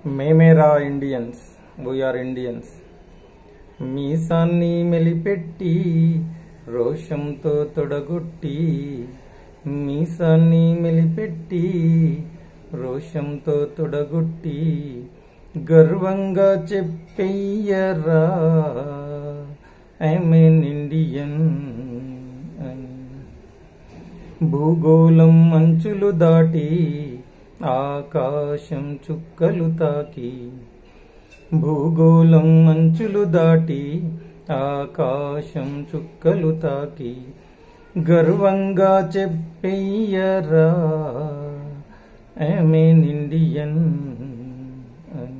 మేమేరా Indians we are Indians మీసాన్ని మెలిపెట్టి రోషంతో తొడగొట్టి మీసాన్ని మెలిపెట్టి రోషంతో తొడగొట్టి గర్వంగా చెప్పెయ్యరా ఐఎమ్ ఎన్ ఇండియన్ అని భూగోళం అంచులు దాటి ఆకాశం చుక్కలు తాకి భూగోళం అంచులు దాటి ఆకాశం చుక్కలు తాకి గర్వంగా చెప్పెయ్యరా ఐఎమ్ ఇండియన్ అని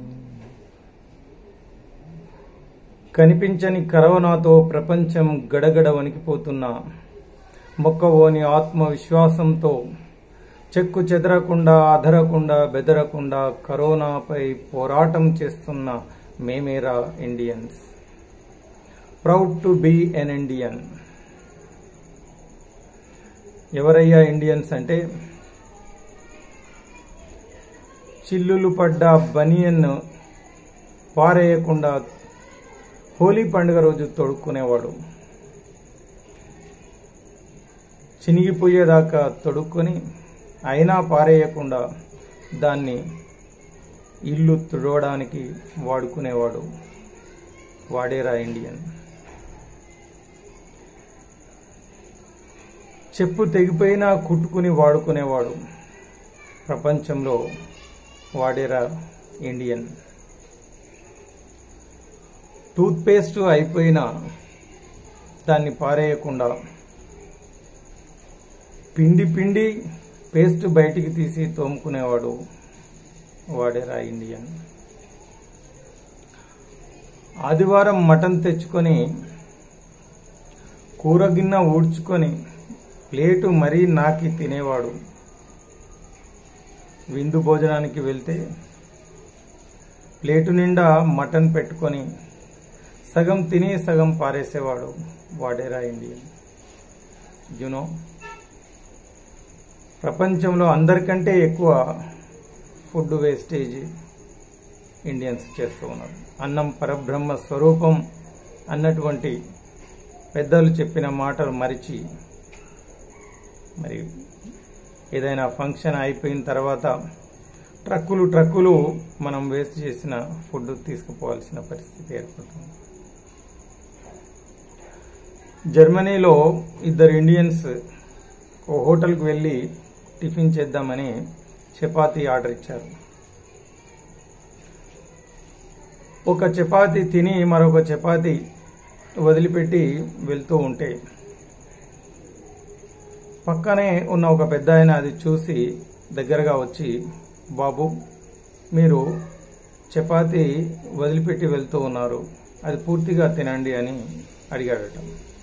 కనిపించని కరోనాతో ప్రపంచం గడగడ వణికిపోతున్నా మొక్కవోని ఆత్మవిశ్వాసంతో చెక్కు చెదరకుండా అధరకుండా బెదరకుండా కరోనాపై పోరాటం చేస్తున్న మేమేరా Indians proud to be an Indian ఎవరయ్యా ఇండియన్స్ అంటే చిల్లులు పడ్డ బనియన్ పారేయకుండా హోలీ పండుగ రోజు తొడుక్కునేవాడు చినిగిపోయేదాకా తొడుక్కొని అయినా పారేయకుండా దాన్ని ఇల్లు తుడవడానికి వాడుకునేవాడు వాడేరా ఇండియన్ చెప్పు తెగిపోయినా కుట్టుకుని వాడుకునేవాడు ప్రపంచంలో వాడేరా ఇండియన్ టూత్పేస్ట్ అయిపోయినా దాన్ని పారేయకుండా పిండి పిండి పేస్ట్ బయటికి తీసి తోముకునేవాడు వాడేరా ఇండియన్ ఆదివారం మటన్ తెచ్చుకొని కూర గిన్నె ఊడ్చుకొని ప్లేటు మరీ నాకి తినేవాడు విందు భోజనానికి వెళ్తే ప్లేటు నిండా మటన్ పెట్టుకొని సగం తిని సగం పారేసేవాడు వాడేరా ఇండియన్ యునో ప్రపంచంలో అందరికంటే ఎక్కువ ఫుడ్ వేస్టేజ్ ఇండియన్స్ చేస్తూ ఉన్నారు అన్నం పరబ్రహ్మ స్వరూపం అన్నటువంటి పెద్దలు చెప్పిన మాటలు మరిచి మరి ఏదైనా ఫంక్షన్ అయిపోయిన తర్వాత ట్రక్కులు ట్రక్కులు మనం వేస్ట్ చేసిన ఫుడ్ తీసుకుపోవాల్సిన పరిస్థితి ఏర్పడుతుంది జర్మనీలో ఇద్దరు ఇండియన్స్ ఓ హోటల్కి వెళ్ళి టిఫిన్ చేద్దామని చపాతీ ఆర్డర్ ఇచ్చారు ఒక చపాతీ తిని మరొక చపాతీ వదిలిపెట్టి వెళ్తూ ఉంటే పక్కనే ఉన్న ఒక పెద్ద ఆయన అది చూసి దగ్గరగా వచ్చి బాబు మీరు చపాతీ వదిలిపెట్టి వెళ్తూ ఉన్నారు అది పూర్తిగా తినండి అని అడిగాడట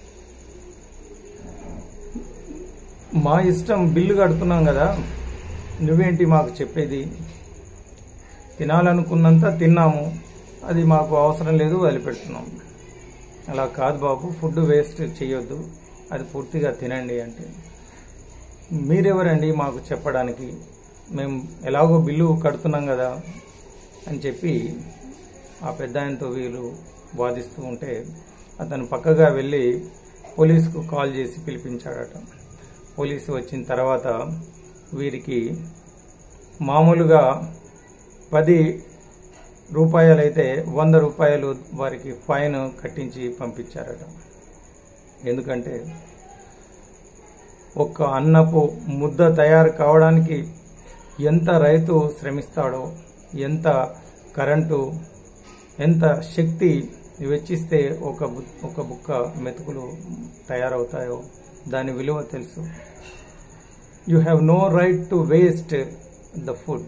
మా ఇష్టం బిల్లు కడుతున్నాం కదా నువ్వేంటి మాకు చెప్పేది తినాలనుకున్నంత తిన్నాము అది మాకు అవసరం లేదు వదిలిపెడుతున్నాం అలా కాదు బాబు ఫుడ్ వేస్ట్ చేయొద్దు అది పూర్తిగా తినండి అంటే మీరెవరండి మాకు చెప్పడానికి మేము ఎలాగో బిల్లు కడుతున్నాం కదా అని చెప్పి ఆ పెద్ద ఆయనతో వీళ్ళు వాదిస్తూ ఉంటే అతను పక్కగా వెళ్ళి పోలీసుకు కాల్ చేసి పిలిపించాడట పోలీసు వచ్చిన తర్వాత వీరికి మామూలుగా పది రూపాయలైతే వంద రూపాయలు వారికి ఫైన్ కట్టించి పంపించారట ఎందుకంటే ఒక్క అన్నపు ముద్ద తయారు కావడానికి ఎంత రైతు శ్రమిస్తాడో ఎంత కరెంటు ఎంత శక్తి వెచ్చిస్తే ఒక బు- ఒక బుక్క మెతుకులు తయారవుతాయో దాని విలువ తెలుసు you have no right to waste the food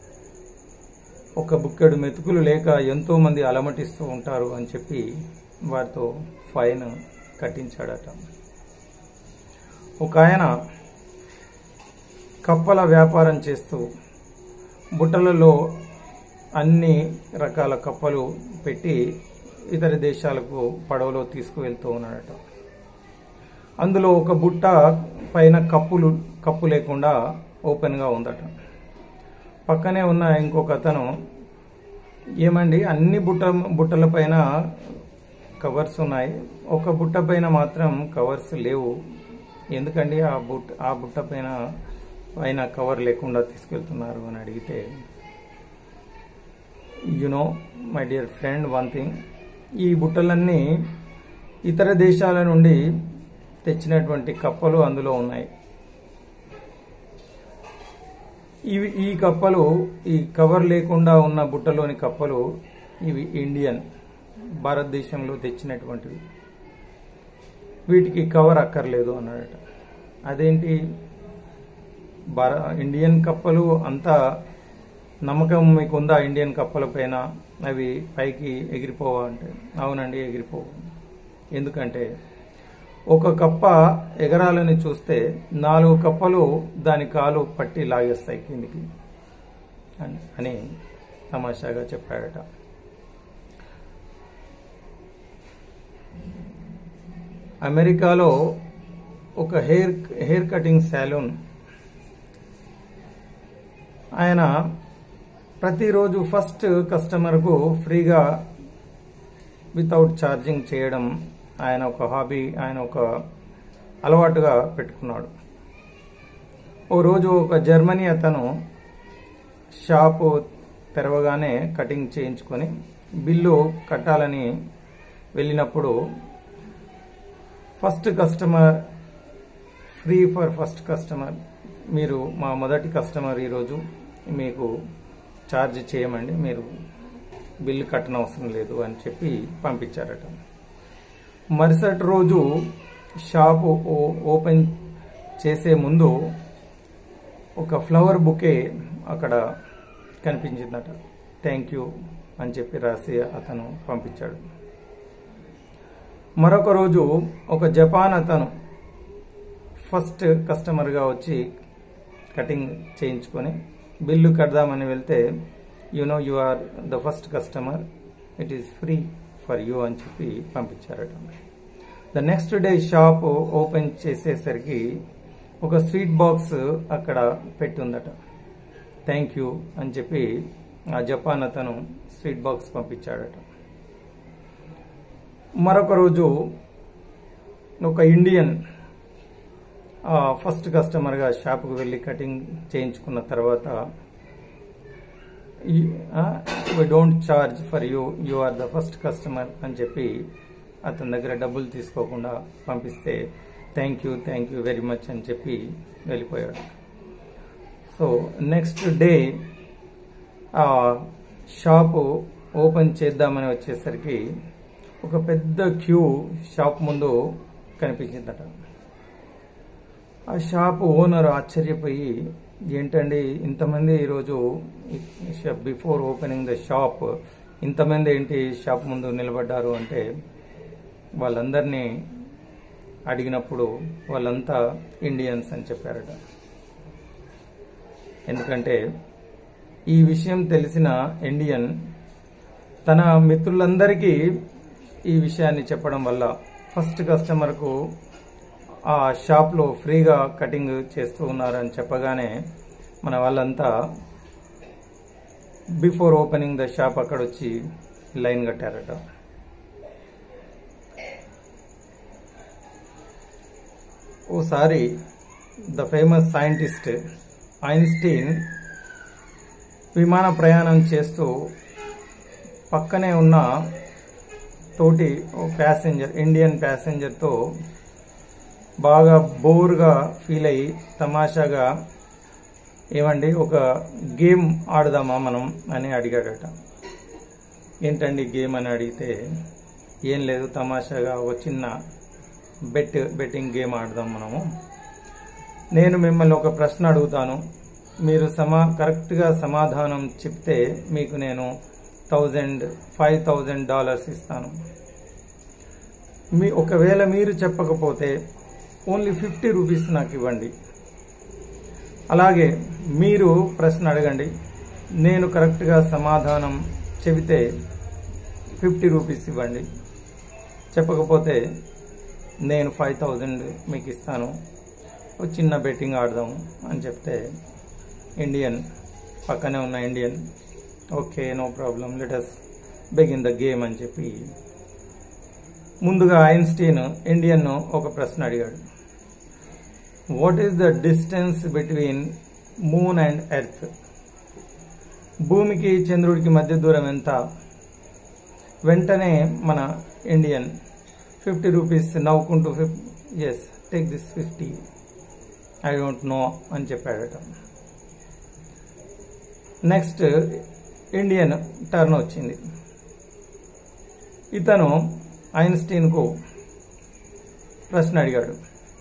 ఒక బుక్కెడు మెతుకులు లేక ఎంతో మంది అలమటిస్తూ ఉంటారు అని చెప్పి వారితో ఫైన్ కట్టించాడట ఒక ఆయన కప్పల వ్యాపారం చేస్తూ బుట్టలలో అన్ని రకాల కప్పలు పెట్టి ఇతర దేశాలకు పడవలో తీసుకువెళ్తూ ఉన్నాడట అందులో ఒక బుట్ట పైన కప్పులు కప్పు లేకుండా ఓపెన్గా ఉందట పక్కనే ఉన్న ఇంకొక అతను ఏమండి అన్ని బుట్ట బుట్టల పైన కవర్స్ ఉన్నాయి ఒక బుట్ట పైన మాత్రం కవర్స్ లేవు ఎందుకండి ఆ బుట్ట ఆ బుట్ట పైన పైన కవర్ లేకుండా తీసుకెళ్తున్నారు అని అడిగితే you know my dear friend one thing ఈ బుట్టలన్నీ ఇతర దేశాల నుండి తెచ్చినటువంటి కప్పలు అందులో ఉన్నాయి ఇవి ఈ కప్పలు ఈ కవర్ లేకుండా ఉన్న బుట్టలోని కప్పలు ఇవి ఇండియన్ భారతదేశంలో తెచ్చినటువంటివి వీటికి కవర్ అక్కర్లేదు అన్నాడట అదేంటి భార ఇండియన్ కప్పలు అంతా నమ్మకం మీకు ఉందా ఇండియన్ కప్పల పైన అవి పైకి ఎగిరిపోవా అంటే అవునండి ఎగిరిపోవు ఎందుకంటే ఒక కప్ప ఎగరాలని చూస్తే నాలుగు కప్పలు దాని కాలు పట్టి లాగేస్తాయి కిందికి అని- అని తమాషాగా చెప్పాడట అమెరికాలో ఒక హెయిర్ హెయిర్ కటింగ్ సాలూన్ ఆయన ప్రతిరోజు ఫస్ట్ కస్టమర్కు ఫ్రీగా వితౌట్ ఛార్జింగ్ చేయడం ఆయన ఒక హాబీ ఆయన ఒక అలవాటుగా పెట్టుకున్నాడు ఓ రోజు ఒక జర్మనీ అతను షాపు తెరవగానే కటింగ్ చేయించుకొని బిల్లు కట్టాలని వెళ్ళినప్పుడు first customer free for first customer మీరు మా మొదటి కస్టమర్ ఈరోజు మీకు ఛార్జ్ చేయమండి మీరు బిల్లు కట్టనవసరం లేదు అని చెప్పి పంపించారట మరుసటి రోజు షాపు ఓ- ఓపెన్ చేసే ముందు ఒక ఫ్లవర్ బుకే అక్కడ కనిపించిందట థ్యాంక్ యూ అని చెప్పి రాసి అతను పంపించాడు మరొక రోజు ఒక జపాన్ అతను ఫస్ట్ కస్టమర్గా వచ్చి కటింగ్ చేయించుకొని బిల్లు కడదామని వెళ్తే you know you are the first customer it is free for you అని చెప్పి పంపించారట the next day shop open చేసేసరికి ఒక స్వీట్ బాక్స్ అక్కడ పెట్టి ఉందట థ్యాంక్ యూ అని చెప్పి ఆ జపాన్ అతను స్వీట్ బాక్స్ పంపించాడట మరొక రోజు ఒక ఇండియన్ ఆ, ఫస్ట్ కస్టమర్గా షాప్కి వెళ్ళి కటింగ్ చేయించుకున్న తర్వాత we don't charge for you you are the first customer అని చెప్పి అతని దగ్గర డబ్బులు తీసుకోకుండా పంపిస్తే thank you thank you very much అని చెప్పి వెళ్ళిపోయాడు సో నెక్స్ట్ డే ఆ షాపు ఓపెన్ చేద్దామని వచ్చేసరికి ఒక పెద్ద క్యూ షాప్ ముందు కనిపించిందట ఆ షాప్ ఓనర్ ఆశ్చర్యపోయి ఏంటండి ఇంతమంది ఈరోజు బిఫోర్ ఓపెనింగ్ ద షాప్ ఇంతమంది ఏంటి షాప్ ముందు నిలబడ్డారు అంటే వాళ్ళందరినీ అడిగినప్పుడు వాళ్ళంతా ఇండియన్స్ అని చెప్పారట ఎందుకంటే ఈ విషయం తెలిసిన ఇండియన్ తన మిత్రులందరికీ ఈ విషయాన్ని చెప్పడం వల్ల ఫస్ట్ కస్టమర్కు ఆ షాప్లో ఫ్రీగా కటింగ్ చేస్తూ ఉన్నారని చెప్పగానే మన వాళ్ళంతా బిఫోర్ ఓపెనింగ్ ద షాప్ అక్కడ వచ్చి లైన్ కట్టారట ఓసారి ద ఫేమస్ సైంటిస్ట్ ఐన్స్టీన్ విమాన ప్రయాణం చేస్తూ పక్కనే ఉన్న తోటి ఓ ప్యాసింజర్ ఇండియన్ ప్యాసింజర్తో బాగా బోర్గా ఫీల్ అయ్యి తమాషాగా ఏమండి ఒక గేమ్ ఆడదామా మనం అని అడిగాడట ఏంటండి గేమ్ అని అడిగితే ఏం లేదు తమాషాగా ఒక చిన్న బెట్ బెట్టింగ్ గేమ్ ఆడదాం మనము నేను మిమ్మల్ని ఒక ప్రశ్న అడుగుతాను మీరు సమా కరెక్ట్గా సమాధానం చెప్తే మీకు నేను థౌజండ్ ఫైవ్ థౌజండ్ డాలర్స్ ఇస్తాను మీ ఒకవేళ మీరు చెప్పకపోతే ఓన్లీ ఫిఫ్టీ రూపీస్ నాకు ఇవ్వండి అలాగే మీరు ప్రశ్న అడగండి నేను కరెక్ట్గా సమాధానం చెబితే ఫిఫ్టీ రూపీస్ ఇవ్వండి చెప్పకపోతే నేను ఫైవ్ థౌజండ్ మీకు ఇస్తాను ఒక చిన్న బెట్టింగ్ ఆడదాం అని చెప్తే ఇండియన్ పక్కనే ఉన్న Indian okay no problem let us begin the game అని చెప్పి ముందుగా ఐన్స్టీన్ ఇండియన్ ఒక ప్రశ్న అడిగాడు what is the distance between moon and earth భూమికి చంద్రుడికి మధ్య దూరం ఎంత వెంటనే మన ఇండియన్ ఫిఫ్టీ రూపీస్ నవ్వుకుంటూ ఫిఫ్ yes take this fifty I don't know అని చెప్పాడట నెక్స్ట్ ఇండియన్ టర్న్ వచ్చింది ఇతను ఐన్స్టీన్కు ప్రశ్న అడిగాడు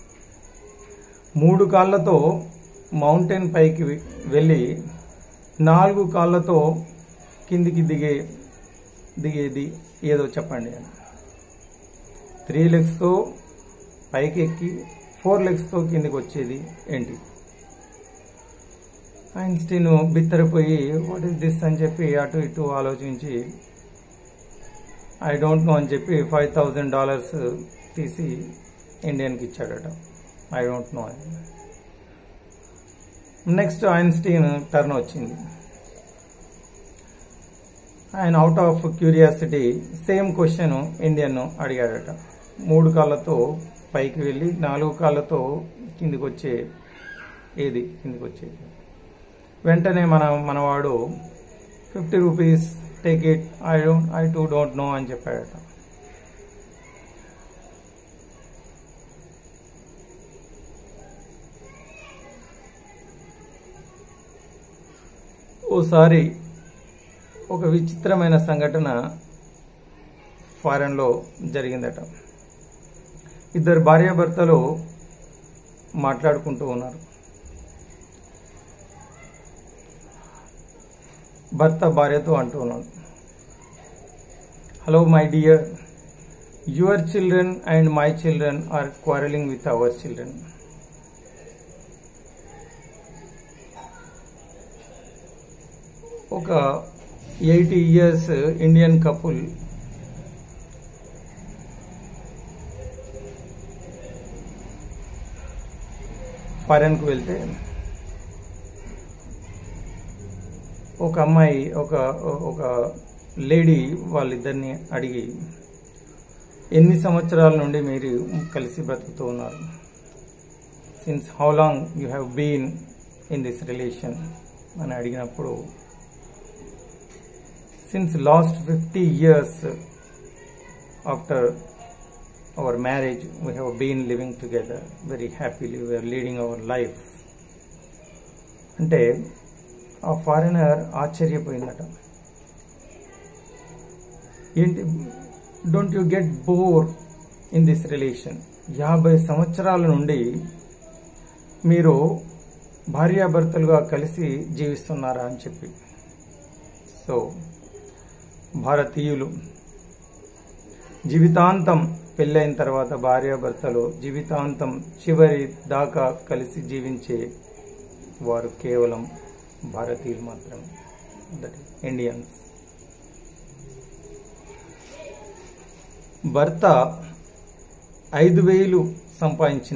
మూడు కాళ్ళతో మౌంటైన్ పైకి వెళ్ళి నాలుగు కాళ్ళతో కిందికి దిగే దిగేది ఏదో చెప్పండి అని త్రీ లెగ్స్తో పైకి ఎక్కి ఫోర్ లెగ్స్తో కిందికి వచ్చేది ఏంటి ఐన్స్టీన్ బిత్తరపోయి వాట్ ఈస్ దిస్ అని చెప్పి అటు ఇటు ఆలోచించి ఐ డోంట్ నో అని చెప్పి ఫైవ్ థౌజండ్ డాలర్స్ తీసి ఇండియన్కి ఇచ్చాడట ఐ డోంట్ నో అని నెక్స్ట్ ఐన్స్టీన్ టర్న్ వచ్చింది ఆయన out of curiosity same question Indian అడిగాడట మూడు కాళ్ళతో పైకి వెళ్ళి నాలుగు కాళ్ళతో కిందికి వచ్చే ఏది కిందికి వచ్చేది వెంటనే మన మనవాడు fifty rupees take it I don't I too don't know అని చెప్పాడట ఓసారి ఒక విచిత్రమైన సంఘటన ఫారెన్లో జరిగిందట ఇద్దరు భార్యాభర్తలు మాట్లాడుకుంటూ ఉన్నారు భర్త భార్యతో అంటూ ఉన్నాడు hello my dear your children and my children are quarrelling with our children ఒక ఎయిటీ ఇయర్స్ ఇండియన్ కపుల్ ఫారెన్కు వెళ్తే ఒక అమ్మాయి ఒక ఒక లేడీ వాళ్ళిద్దరిని అడిగి ఎన్ని సంవత్సరాల నుండి మీరు కలిసి బ్రతుకుతూ ఉన్నారు since how long you have been in this relation అని అడిగినప్పుడు since last fifty years after our marriage we have been living together very happily we are leading our life అంటే ఆ ఫారినర్ ఆశ్చర్యపోయిందట ఏంటి don't you get bore in this relation యాభై సంవత్సరాల నుండి మీరు భార్యాభర్తలుగా కలిసి జీవిస్తున్నారా అని చెప్పి సో భారతీయులు జీవితాంతం పెళ్ళైన తర్వాత భార్యాభర్తలు జీవితాంతం చివరి దాకా కలిసి జీవించే వారు కేవలం భారతీయులు మాత్రమే దట్ ఇండియన్స్ భర్త ఐదు వేలు సంపాదించిన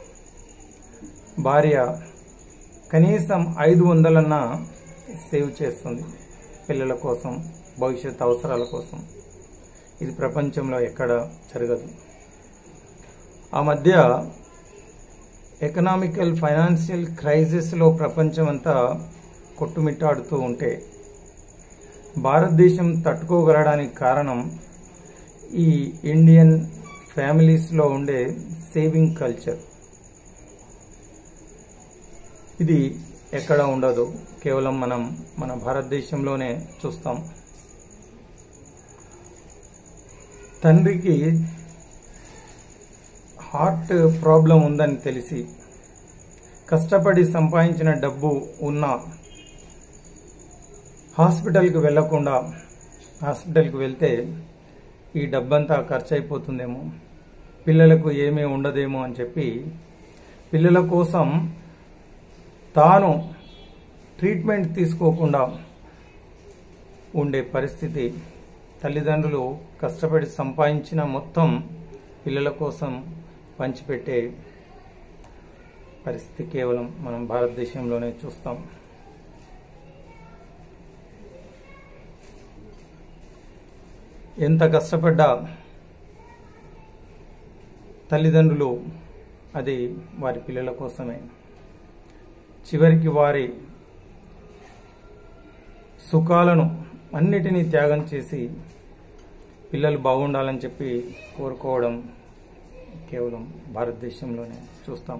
భార్య కనీసం ఐదు వందలన్నా సేవ్ చేస్తుంది పిల్లల కోసం భవిష్యత్ అవసరాల కోసం ఇది ప్రపంచంలో ఎక్కడ జరగదు ఆ మధ్య ఎకనామికల్ ఫైనాన్షియల్ క్రైసిస్లో ప్రపంచం అంతా కొట్టుమిట్టాడుతూ ఉంటే భారతదేశం తట్టుకోగలడానికి కారణం ఈ ఇండియన్ ఫ్యామిలీస్లో ఉండే సేవింగ్ కల్చర్ ఇది ఎక్కడ ఉండదు కేవలం మనం మన భారతదేశంలోనే చూస్తాం తండ్రికి హార్ట్ ప్రాబ్లం ఉందని తెలిసి కష్టపడి సంపాదించిన డబ్బు ఉన్నా హాస్పిటల్కి వెళ్లకుండా హాస్పిటల్కి వెళ్తే ఈ డబ్బంతా ఖర్చు అయిపోతుందేమో పిల్లలకు ఏమీ ఉండదేమో అని చెప్పి పిల్లల కోసం తాను ట్రీట్మెంట్ తీసుకోకుండా ఉండే పరిస్థితి తల్లిదండ్రులు కష్టపడి సంపాదించిన మొత్తం పిల్లల కోసం పంచిపెట్టే పరిస్థితి కేవలం మనం భారతదేశంలోనే చూస్తాం ఎంత కష్టపడ్డా తల్లిదండ్రులు అది వారి పిల్లల కోసమే చివరికి వారి సుఖాలను అన్నిటినీ త్యాగం చేసి పిల్లలు బాగుండాలని చెప్పి కోరుకోవడం కేవలం భారతదేశంలోనే చూస్తాం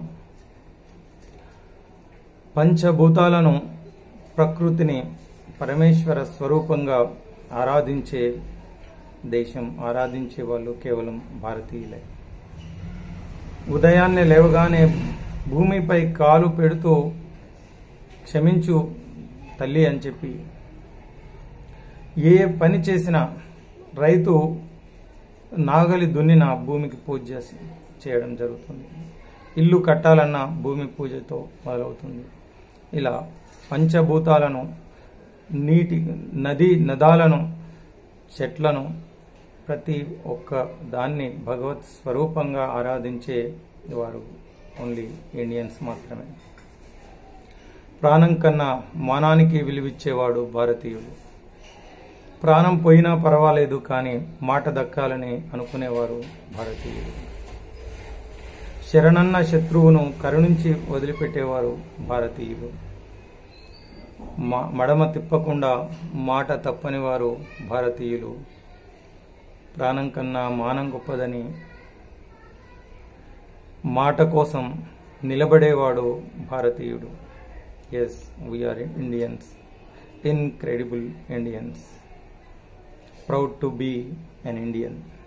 పంచభూతాలను ప్రకృతిని పరమేశ్వర స్వరూపంగా ఆరాధించే దేశం ఆరాధించే వాళ్ళు కేవలం భారతీయులే ఉదయాన్నే లేవగానే భూమిపై కాలు పెడుతూ క్షమించు తల్లి అని చెప్పి ఏ పని చేసినా రైతు నాగలి దున్నిన భూమికి పూజ చేసి చేయడం జరుగుతుంది ఇల్లు కట్టాలన్న భూమి పూజతో మొదలవుతుంది ఇలా పంచభూతాలను నీటి నది నదాలను చెట్లను ప్రతి ఒక్క దాన్ని భగవత్ స్వరూపంగా ఆరాధించే వారు ఓన్లీ ఇండియన్స్ మాత్రమే ప్రాణం కన్నా మానానికి విలువిచ్చేవాడు భారతీయుడు ప్రాణం పోయినా పర్వాలేదు కానీ మాట దక్కాలని అనుకునేవారు భారతీయులు శరణన్న శత్రువును కరుణించి వదిలిపెట్టేవారు భారతీయులు మడమ తిప్పకుండా మాట తప్పని వారు భారతీయులు ప్రాణం కన్నా మానం గొప్పదని మాట కోసం నిలబడేవాడు భారతీయుడు yes we are Indians incredible Indians proud to be an Indian